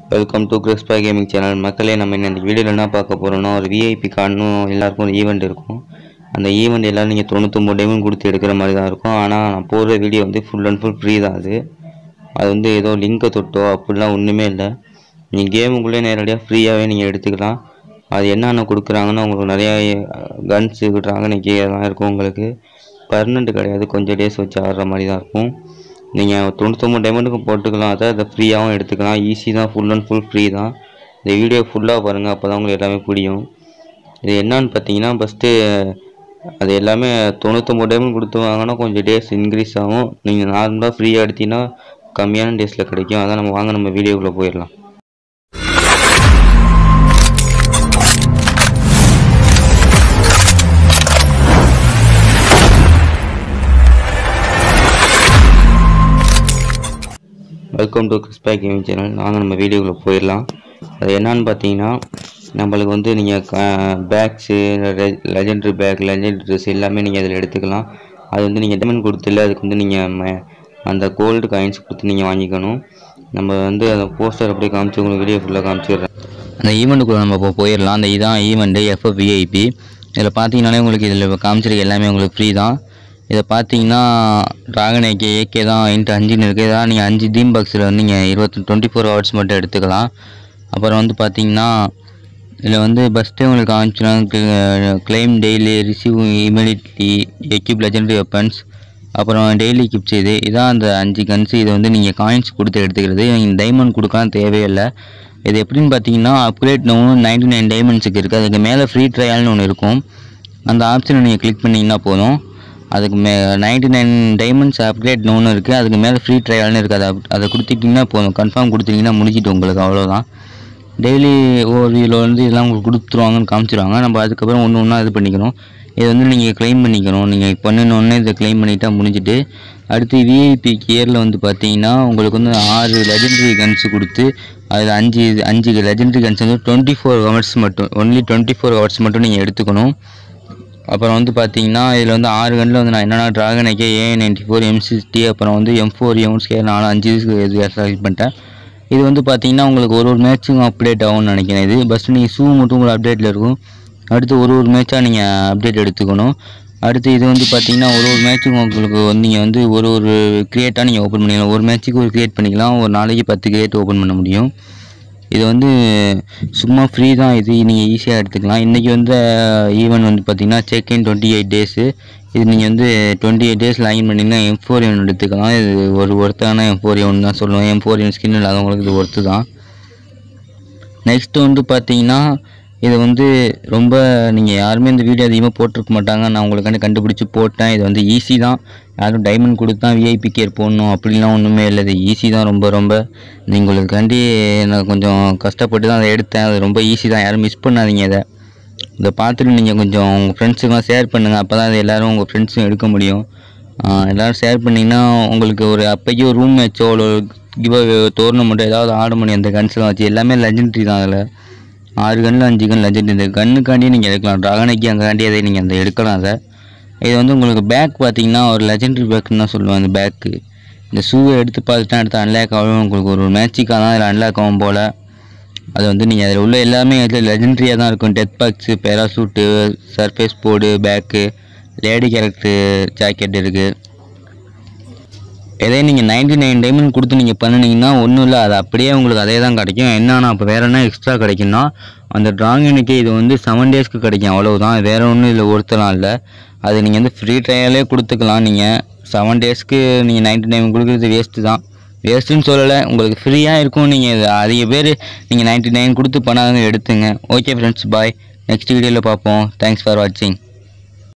welcome to Crispa gaming channel மக்களே நம்ம என்ன இந்த வீடியோவில் என்ன பார்க்க போகிறோம்னா ஒரு விஐபி கார்டுன்னு எல்லாருக்கும் ஒரு ஈவெண்ட் இருக்கும் அந்த ஈவெண்ட் எல்லாம் நீங்கள் தொண்ணூத்தொம்பது டைமும் கொடுத்து எடுக்கிற மாதிரி தான் இருக்கும் ஆனால் நான் போடுற வீடியோ வந்து ஃபுல் அண்ட் ஃபுல் ஃப்ரீ தான் அது அது வந்து ஏதோ லிங்கை தொட்டோ அப்படிலாம் ஒன்றுமே இல்லை நீங்கள் கேமுக்குள்ளே நேரடியாக ஃப்ரீயாகவே நீங்கள் எடுத்துக்கலாம் அது என்னென்ன கொடுக்குறாங்கன்னா உங்களுக்கு நிறையா கன்ஸ் விடுறாங்க இன்றைக்கி அதெல்லாம் இருக்கும் உங்களுக்கு பர்மனெண்ட் கிடையாது கொஞ்சம் டேஸ் வச்சு ஆடுற மாதிரி தான் இருக்கும் நீங்கள் தொண்ணூத்தொம்பது டைமண்டுக்கு போட்டுக்கலாம் அதை அதை ஃப்ரீயாகவும் எடுத்துக்கலாம் ஈஸி தான் ஃபுல் அண்ட் ஃபுல் ஃப்ரீ தான் இந்த வீடியோ ஃபுல்லாக பாருங்கள் அப்போ தான் உங்களுக்கு எல்லாமே புரியும் இது என்னன்னு பார்த்தீங்கன்னா ஃபஸ்ட்டு அது எல்லாமே தொண்ணூத்தொம்பது டைமண்ட் கொடுத்து வாங்கினா கொஞ்சம் டேஸ் இன்க்ரீஸ் ஆகும் நீங்கள் நார்மலாக ஃப்ரீயாக எடுத்தீங்கன்னா கம்மியான டேஸில் கிடைக்கும் அதான் நம்ம வாங்க நம்ம வீடியோக்குள்ளே போயிடலாம் welcome to Crispa gaming channel நாங்கள் நம்ம வீடியோக்குள்ளே போயிடலாம் அது என்னன்னு பார்த்தீங்கன்னா நம்மளுக்கு வந்து நீங்கள் packs legendary pack legendary dress எல்லாமே நீங்கள் அதில் எடுத்துக்கலாம் அது வந்து நீங்கள் டைமண்ட் கொடுத்துல அதுக்கு வந்து நீங்கள் அந்த கோல்டு காயின்ஸ் கொடுத்து நீங்கள் வாங்கிக்கணும் நம்ம வந்து அந்த போஸ்டர் அப்படியே காமிச்சு உங்களுக்கு வீடியோ ஃபுல்லாக காமிச்சிடுறேன் அந்த ஈவெண்ட்டுக்குள்ளே நம்ம இப்போ போயிடலாம் அந்த இதான் ஈவெண்ட்டு எஃப்எஃப் விஐபி இதில் பார்த்தீங்கன்னாலே உங்களுக்கு இதில் காமிச்சிருக்க எல்லாமே உங்களுக்கு ஃப்ரீ தான் இதை பார்த்தீங்கன்னா ட்ராகன் ஏகே ஏகே தான் இன்ட்டு அஞ்சுன்னு இருக்குது இதான் நீங்கள் அஞ்சு தீம் பாக்ஸில் வந்து நீங்கள் இருபத்தி டுவெண்ட்டி ஃபோர் ஹவர்ஸ் மட்டும் எடுத்துக்கலாம் அப்புறம் வந்து பார்த்தீங்கன்னா இதில் வந்து ஃபஸ்ட்டே உங்களுக்கு காமிச்சுனா claim daily receive immediately equip legendary weapons அப்புறம் டெய்லி கிப்ஸ் இது இதான் அந்த அஞ்சு கன்ஸ் இதை வந்து நீங்கள் காயின்ஸ் கொடுத்து எடுத்துக்கிறது நீங்கள் டைமண்ட் கொடுக்கலாம் தேவையில்லை இது எப்படின்னு பார்த்தீங்கன்னா அப்கிரேட் ஒன்று நைன்டி நைன் டைமண்ட்ஸுக்கு இருக்குது அதுக்கு மேலே ஃப்ரீ ட்ரையல்னு ஒன்று இருக்கும் அந்த ஆப்ஷனை நீங்கள் கிளிக் பண்ணிங்கன்னா போதும் அதுக்கு மே நைன்டி நைன் டைமண்ட்ஸ் அப்கிரேட் ஒன்று இருக்குது அதுக்கு மேலே ஃப்ரீ ட்ரையல்னு இருக்குது அதை அதை கொடுத்துட்டிங்கன்னா போதும் கன்ஃபார்ம் கொடுத்துட்டிங்கன்னா முடிஞ்சிட்டு உங்களுக்கு அவ்வளோதான் டெய்லி ஒவ்வொரு இதில் வந்து இதெல்லாம் உங்களுக்கு கொடுத்துருவாங்கன்னு காமிச்சிருவாங்க நம்ம அதுக்கப்புறம் ஒன்று ஒன்றா இது பண்ணிக்கணும் இது வந்து நீங்கள் க்ளைம் பண்ணிக்கணும் நீங்கள் பண்ணினோடனே இதை க்ளைம் பண்ணிட்டா முடிஞ்சிட்டு அடுத்து விஐபி கியரில் வந்து பார்த்தீங்கன்னா உங்களுக்கு வந்து ஆறு லெஜெண்டரி கன்ஸ் கொடுத்து அதில் அஞ்சு அஞ்சு லெஜெண்டரி கன்ஸ் வந்து டுவெண்ட்டி ஃபோர் ஹவர்ஸ் மட்டும் ஒன்லி டுவெண்ட்டி ஃபோர் ஹவர்ஸ் மட்டும் நீங்கள் எடுத்துக்கணும் அப்புறம் வந்து பார்த்தீங்கன்னா இதில் வந்து ஆறு கன்னில் வந்து நான் என்னென்னா dragon AK A ninety four M sixty அப்புறம் வந்து எம் ஃபோர் எம் ஸ்கேர் நாலு அஞ்சு செலக்ட் பண்ணிட்டேன் இது வந்து பார்த்தீங்கன்னா உங்களுக்கு ஒரு ஒரு மேட்ச்சும் அப்டேட் ஆகும்னு நினைக்கிறேன் இது ஃபஸ்ட்டு நீங்கள் ஷூ மட்டும் உங்களுக்கு அப்டேட்டில் இருக்கும் அடுத்து ஒரு ஒரு மேட்சாக நீங்கள் அப்டேட் எடுத்துக்கணும் அடுத்து இது வந்து பார்த்தீங்கன்னா ஒரு ஒரு மேட்ச்சுக்கும் உங்களுக்கு வந்து நீங்கள் வந்து ஒரு ஒரு கிரியேட்டாக நீங்கள் ஓப்பன் பண்ணிக்கலாம் ஒரு மேட்ச்சுக்கு ஒரு கிரியேட் பண்ணிக்கலாம் ஒரு நாளைக்கு பத்து கிரியேட் ஓப்பன் பண்ண முடியும் இது வந்து சும்மா ஃப்ரீ தான் இது நீங்கள் ஈஸியாக எடுத்துக்கலாம் இன்றைக்கி வந்து ஈவெண்ட் வந்து பார்த்தீங்கன்னா check in twenty eight days இது நீங்கள் வந்து டுவெண்ட்டி எயிட் டேஸ் லாகின் பண்ணிங்கன்னா எம் ஃபோர் என் எடுத்துக்கலாம் இது ஒரு ஒருத்தான எம் ஃபோர் என் தான் சொல்லுவேன் எம் ஃபோர் என் ஸ்கின் இல்லாதவங்களுக்கு இது ஒர்த்து தான் நெக்ஸ்ட்டு வந்து பார்த்தீங்கன்னா இது வந்து ரொம்ப நீங்கள் யாருமே இந்த வீடியோ அதிகமாக போட்டிருக்க மாட்டாங்க நான் உங்களுக்காண்டி கண்டுபிடிச்சி போட்டேன் இது வந்து ஈஸி தான் யாரும் டைமண்ட் கொடுத்து தான் விஐபி கேர் போடணும் அப்படிலாம் ஒன்றுமே இல்லை இது ஈஸி தான் ரொம்ப ரொம்ப நீங்கள் உங்களுக்காண்டி நான் கொஞ்சம் கஷ்டப்பட்டு தான் அதை எடுத்தேன் அது ரொம்ப ஈஸி தான் யாரும் மிஸ் பண்ணாதீங்க இதை இதை பார்த்துட்டு நீங்கள் கொஞ்சம் உங்கள் ஃப்ரெண்ட்ஸுக்கெலாம் ஷேர் பண்ணுங்கள் அப்போ தான் அது எல்லோரும் உங்கள் ஃப்ரெண்ட்ஸும் எடுக்க முடியும் எல்லோரும் ஷேர் பண்ணிங்கன்னா உங்களுக்கு ஒரு அப்போக்கி ஒரு ரூம் மேட்சோ இல்லை ஒரு கிவ் டோர்னமெண்ட்டோ ஏதாவது ஆட முடியும் அந்த கன்ஸ்லாம் வச்சு எல்லாமே லெஜெண்ட்ரி தான் அதில் ஆறு கன்னில் அஞ்சு கன் லெஜெண்ட் இந்த கன்னுக்காண்டியே நீங்கள் எடுக்கலாம் ட்ராகனைக்கு அங்காண்டி அதை நீங்கள் அந்த எடுக்கலாம் அதை இது வந்து உங்களுக்கு பேக் பார்த்தீங்கன்னா ஒரு லெஜெண்டரி பேக்குன்னு தான் சொல்லுவேன் அந்த பேக்கு இந்த ஷூவை எடுத்து பார்த்துட்டா அடுத்து அன்லாக் ஆகும் உங்களுக்கு ஒரு மேட்சிக்காக தான் அதில் அன்லாக் ஆகும் போல் அது வந்து நீங்கள் அதில் உள்ள எல்லாமே அதில் லெஜெண்ட்ரியாக தான் இருக்கும் death box parachute surface board bag lady character jacket இருக்குது இதே நீங்கள் நைன்டி நைன் டைமண்ட் கொடுத்து நீங்கள் பண்ணினீங்கன்னா ஒன்றும் இல்லை அது அப்படியே உங்களுக்கு அதே தான் கிடைக்கும் என்னன்னா அப்போ வேறு என்ன எக்ஸ்ட்ரா கிடைக்கும்னா அந்த ட்ராயினுக்கு இது வந்து செவன் டேஸ்க்கு கிடைக்கும் அவ்வளவுதான் வேறு ஒன்றும் இதில் ஒருத்தலாம் இல்லை அது நீங்கள் வந்து ஃப்ரீ ட்ரையலே கொடுத்துக்கலாம் நீங்கள் செவன் டேஸ்க்கு நீங்கள் நைன்டி நைன் கொடுக்குறது வேஸ்ட்டு தான் வேஸ்ட்டுன்னு சொல்லலை உங்களுக்கு ஃப்ரீயாக இருக்கும் நீங்கள் இது அதிக பேர் நீங்கள் நைன்ட்டி நைன் கொடுத்து பண்ணாதவங்க எடுத்துங்க ஓகே ஃப்ரெண்ட்ஸ் பாய் நெக்ஸ்ட் வீடியோவில் பார்ப்போம் தேங்க்ஸ் ஃபார் வாட்சிங்